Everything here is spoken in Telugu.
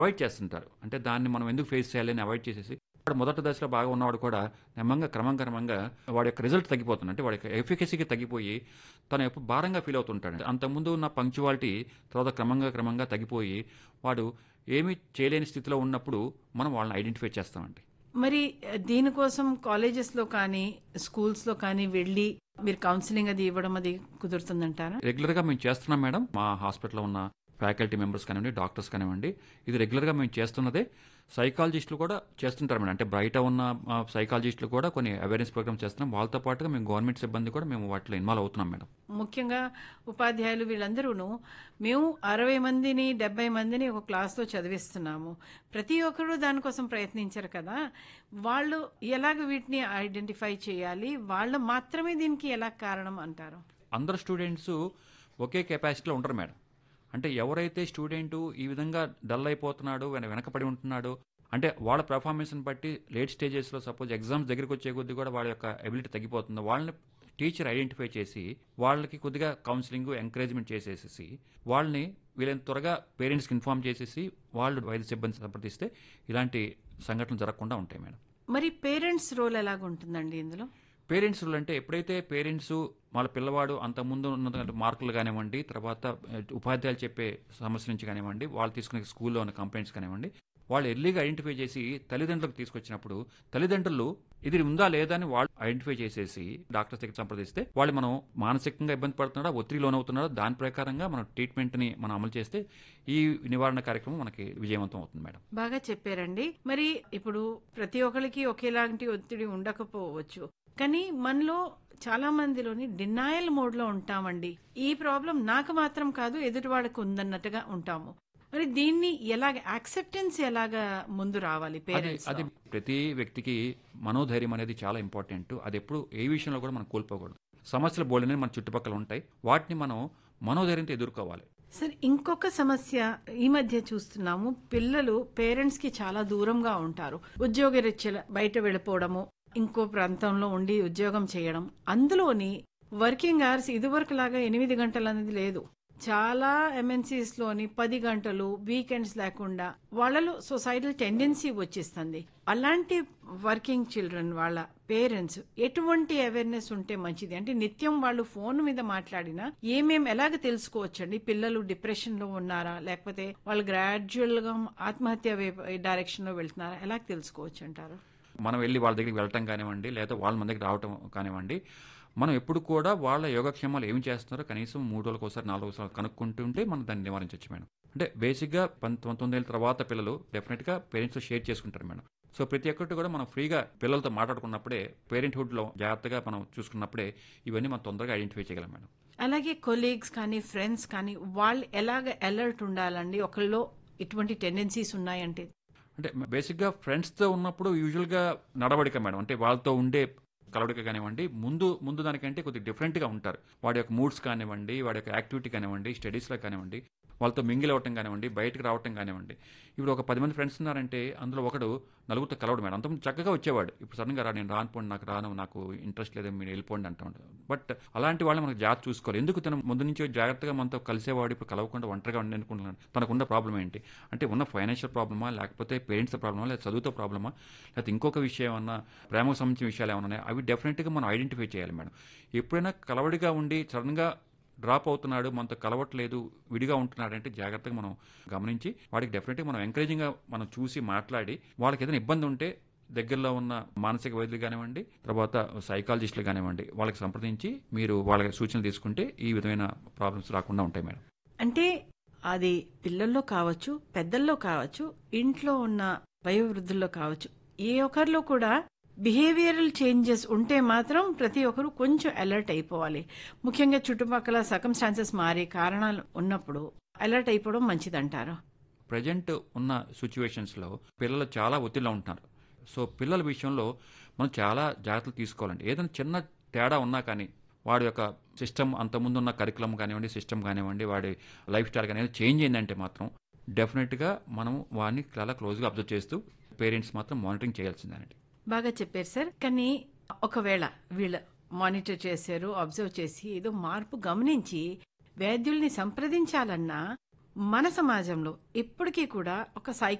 అవాయిడ్ చేస్తుంటారు అంటే దాన్ని మనం ఎందుకు ఫేస్ చేయాలి అని అవాయిడ్ చేసేసి వాడు మొదటి దశలో బాగా ఉన్నవాడు కూడా నెమ్మంగా క్రమం క్రమంగా వాడి యొక్క రిజల్ట్ తగ్గిపోతుంది అంటే వాడి యొక్క ఎఫికసీకి తగ్గిపోయి తను ఎప్పుడు భారంగా ఫీల్ అవుతుంటాడు అంతకుముందు ఉన్న పంక్చువాలిటీ తర్వాత క్రమంగా క్రమంగా తగ్గిపోయి వాడు ఏమీ చేయలేని స్థితిలో ఉన్నప్పుడు మనం వాళ్ళని ఐడెంటిఫై చేస్తామండి మరి ఆ, దీనికోసం కాలేజెస్లో కానీ స్కూల్స్లో కానీ వెళ్ళి మీరు కౌన్సిలింగ్ అది ఇవ్వడం అది కుదురుతుందంటారా రెగ్యులర్గా మేము చేస్తున్నాం మేడం మా హాస్పిటల్లో ఉన్న ఫ్యాకల్టీ మెంబర్స్ కానివ్వండి డాక్టర్స్ కానివ్వండి ఇది రెగ్యులర్గా మేము చేస్తున్నదే సైకాలజిస్టులు కూడా చేస్తుంటారు మేడం అంటే బయట ఉన్న ఆ, సైకాలజిస్టులు కూడా కొన్ని అవేర్నెస్ ప్రోగ్రామ్స్ చేస్తున్నాం వాళ్ళతో పాటుగా మేము గవర్నమెంట్ సిబ్బంది కూడా మేము వాటిలో ఇన్వాల్వ్ అవుతున్నాం మేడం ముఖ్యంగా ఉపాధ్యాయులు వీళ్ళందరూను మేము అరవై మందిని డెబ్బై మందిని ఒక క్లాస్లో చదివిస్తున్నాము ప్రతి ఒక్కరూ దానికోసం ప్రయత్నించరు కదా వాళ్ళు ఎలాగ వీటిని ఐడెంటిఫై చేయాలి వాళ్ళు మాత్రమే దీనికి ఎలా కారణం అంటారు అందరు స్టూడెంట్స్ ఒకే కెపాసిటీలో ఉండరు మేడం అంటే ఎవరైతే స్టూడెంట్ ఈ విధంగా డల్ అయిపోతున్నాడు వెన- వెనకపడి ఉంటున్నాడు అంటే వాళ్ళ పెర్ఫార్మెన్స్ని బట్టి లేట్ స్టేజెస్లో సపోజ్ ఎగ్జామ్స్ దగ్గరికి వచ్చే కొద్దీ కూడా వాళ్ళ యొక్క ఎబిలిటీ తగ్గిపోతుంది వాళ్ళని టీచర్ ఐడెంటిఫై చేసి వాళ్ళకి కొద్దిగా కౌన్సిలింగ్ ఎంకరేజ్మెంట్ చేసేసి వాళ్ళని వీళ్ళని త్వరగా పేరెంట్స్కి ఇన్ఫార్మ్ చేసేసి వాళ్ళు వైద్య సిబ్బంది సంప్రదిస్తే ఇలాంటి సంఘటనలు జరగకుండా ఉంటాయి మేడం మరి పేరెంట్స్ రోల్ ఎలాగ ఉంటుందండి ఇందులో పేరెంట్స్ అంటే ఎప్పుడైతే పేరెంట్స్ వాళ్ళ పిల్లవాడు అంత ముందు ఉన్న మార్కులు కానివ్వండి తర్వాత ఆ, ఉపాధ్యాయులు చెప్పే సమస్య నుంచి కానివ్వండి వాళ్ళు తీసుకునే స్కూల్లో ఉన్న కంప్లైంట్స్ కానివ్వండి వాళ్ళు ఎర్లీగా ఐడెంటిఫై చేసి తల్లిదండ్రులకు తీసుకొచ్చినప్పుడు తల్లిదండ్రులు ఇది ఉందా లేదా అని వాళ్ళు ఐడెంటిఫై చేసేసి డాక్టర్స్ దగ్గర సంప్రదిస్తే వాళ్ళు మనం మానసికంగా ఇబ్బంది పడుతున్నాడా ఒత్తిడి లోనవుతున్నాడా దాని ప్రకారంగా మనం ట్రీట్మెంట్ని మనం అమలు చేస్తే ఈ నివారణ కార్యక్రమం మనకి విజయవంతం అవుతుంది మేడం బాగా చెప్పారండి మరి ఇప్పుడు ప్రతి ఒక్కరికి ఒకేలాంటి ఒత్తిడి ఉండకపోవచ్చు కానీ మనలో చాలా మందిలోని డినాయల్ మోడ్ లో ఉంటామండి ఈ ప్రాబ్లం నాకు మాత్రం కాదు ఎదుటివాడికి ఉందన్నట్టుగా ఉంటాము మరి దీన్ని ఎలాగ యాక్సెప్టెన్స్ ఎలాగా ముందు రావాలి అది పేరెంట్స్ అది ప్రతి వ్యక్తికి మనోధైర్యం అనేది చాలా ఇంపార్టెంట్ అది ఎప్పుడు ఏ విషయంలో కూడా మనం కోల్పోకూడదు సమస్యలు బోల్డనే మన చుట్టుపక్కల ఉంటాయి వాటిని మనం మనోధైర్యంతో ఎదుర్కోవాలి సరే ఇంకొక సమస్య ఈ మధ్య చూస్తున్నాము పిల్లలు పేరెంట్స్ కి చాలా దూరంగా ఉంటారు ఉద్యోగ రీత్యా బయట వెళ్ళిపోవడము ఇంకో ప్రాంతంలో ఉండి ఉద్యోగం చేయడం అందులోని వర్కింగ్ అవర్స్ ఇదివరకు లాగా ఎనిమిది గంటలు అనేది లేదు చాలా ఎంఎన్సీస్ లోని పది గంటలు వీకెండ్స్ లేకుండా వాళ్ళలో సొసైటల్ టెండెన్సీ వచ్చేస్తుంది అలాంటి వర్కింగ్ చిల్డ్రన్ వాళ్ళ పేరెంట్స్ ఎటువంటి అవేర్నెస్ ఉంటే మంచిది అంటే నిత్యం వాళ్ళు ఫోన్ మీద మాట్లాడినా ఏమేం ఎలాగ తెలుసుకోవచ్చండి పిల్లలు డిప్రెషన్ లో ఉన్నారా లేకపోతే వాళ్ళు గ్రాడ్యువల్ గా ఆత్మహత్య డైరెక్షన్ లో వెళ్తున్నారా ఎలా తెలుసుకోవచ్చు అంటారు మనం వెళ్ళి వాళ్ళ దగ్గరికి వెళ్ళటం కానివ్వండి లేదా వాళ్ళ మన దగ్గరికి రావటం కానివ్వండి మనం ఎప్పుడు కూడా వాళ్ళ యోగక్షేమాలు ఏమి చేస్తున్నారో కనీసం మూడు రోజులకు ఒకసారి నాలుగు ఒకసారి కనుక్కుంటుంటే మనం దాన్ని నివారించవచ్చు మేడం అంటే బేసిక్గా పంతొమ్మిది ఏళ్ళ తర్వాత పిల్లలు డెఫినెట్గా పేరెంట్స్తో షేర్ చేసుకుంటారు మేడం సో ప్రతి ఒక్కటి కూడా మనం ఫ్రీగా పిల్లలతో మాట్లాడుకున్నప్పుడే పేరెంట్హుడ్లో జాగ్రత్తగా మనం చూసుకున్నప్పుడే ఇవన్నీ మనం తొందరగా ఐడెంటిఫై చేయగలం మేడం అలాగే కొలీగ్స్ కానీ ఫ్రెండ్స్ కానీ వాళ్ళు ఎలాగ అలర్ట్ ఉండాలండి ఒకళ్ళలో ఇటువంటి టెండెన్సీస్ ఉన్నాయంటే అంటే బేసిక్గా ఫ్రెండ్స్తో ఉన్నప్పుడు యూజువల్గా నడవడిక మేడం అంటే వాళ్ళతో ఉండే కలవడిక కానివ్వండి ముందు ముందు దానికంటే కొద్దిగా డిఫరెంట్గా ఉంటారు వాడి యొక్క మూడ్స్ కానివ్వండి వాడి యొక్క యాక్టివిటీ కానివ్వండి స్టడీస్లో కానివ్వండి వాళ్ళతో మింగిల్ అవ్వటం కానివ్వండి బయటకు రావటం కానివ్వండి ఇప్పుడు ఒక పది మంది ఫ్రెండ్స్ ఉన్నారంటే అందులో ఒకడు నలుగురితో కలవడు మేడం అంతకుముందు చక్కగా వచ్చేవాడు ఇప్పుడు సడన్గా రా నేను రానుపోండి నాకు రాను నాకు ఇంట్రెస్ట్ లేదు మీరు వెళ్ళిపోండి అంటూ ఉంటాడు బట్ అలాంటి వాళ్ళు మనకు జాగ్రత్త చూసుకోవాలి ఎందుకు తను ముందు నుంచి జాగ్రత్తగా మనతో కలిసేవాడు ఇప్పుడు కలవకుండా ఒంటరిగా ఉండి అనుకుంటున్నాడు తనకున్న ప్రాబ్లం ఏంటి అంటే ఉన్న ఫైనాన్షియల్ ప్రాబ్లమా లేకపోతే పేరెంట్స్ ప్రాబ్లమా లేదా చదువుతో ప్రాబ్లమా లేకపోతే ఇంకొక విషయం ఏమన్నా ప్రేమకు సంబంధించిన విషయాలు ఏమన్నా ఉన్నాయా? అవి డెఫినెట్గా మనం ఐడెంటిఫై చేయాలి మేడం ఎప్పుడైనా కలవడిగా ఉండి సడన్గా డ్రాప్ అవుతున్నాడు మనతో కలవట్లేదు విడిగా ఉంటున్నాడు అంటే జాగ్రత్తగా మనం గమనించి వాడికి డెఫినెట్గా మనం ఎంకరేజింగ్గా మనం చూసి మాట్లాడి వాళ్ళకి ఏదైనా ఇబ్బంది ఉంటే దగ్గరలో ఉన్న మానసిక వైద్యులు కానివ్వండి తర్వాత సైకాలజిస్టులు కానివ్వండి వాళ్ళకి సంప్రదించి మీరు వాళ్ళకి సూచనలు తీసుకుంటే ఈ విధమైన ప్రాబ్లమ్స్ రాకుండా ఉంటాయి మేడం అంటే అది పిల్లల్లో కావచ్చు పెద్దల్లో కావచ్చు ఇంట్లో ఉన్న వయోవృద్ధుల్లో కావచ్చు ఏ ఒక్కరిలో కూడా బిహేవియరల్ చేంజెస్ ఉంటే మాత్రం ప్రతి ఒక్కరు కొంచెం అలర్ట్ అయిపోవాలి ముఖ్యంగా చుట్టుపక్కల సర్కమ్స్టాన్సెస్ మారి కారణాలు ఉన్నప్పుడు అలర్ట్ అయిపోవడం మంచిదంటారు ప్రజెంట్ ఉన్న సిచ్యువేషన్స్లో పిల్లలు చాలా ఒత్తిడిలో ఉంటున్నారు సో పిల్లల విషయంలో మనం చాలా జాగ్రత్తలు తీసుకోవాలండి ఏదైనా చిన్న తేడా ఉన్నా కానీ వాడి యొక్క సిస్టమ్ అంతకుముందు ఉన్న కరికులం కానివ్వండి సిస్టమ్ కానివ్వండి వాడి లైఫ్ స్టైల్ కానివ్వండి చేంజ్ అయిందంటే మాత్రం డెఫినెట్గా మనం వాడిని చాలా క్లోజ్గా అబ్జర్వ్ చేస్తూ పేరెంట్స్ మాత్రం మానిటరింగ్ చేయాల్సిందేనండి బాగా చెప్పారు సార్ కానీ ఒకవేళ వీళ్ళ మానిటర్ చేశారు అబ్జర్వ్ చేసి ఏదో మార్పు గమనించి వైద్యుల్ని సంప్రదించాలన్నా మన సమాజంలో ఇప్పటికీ కూడా ఒక సైకో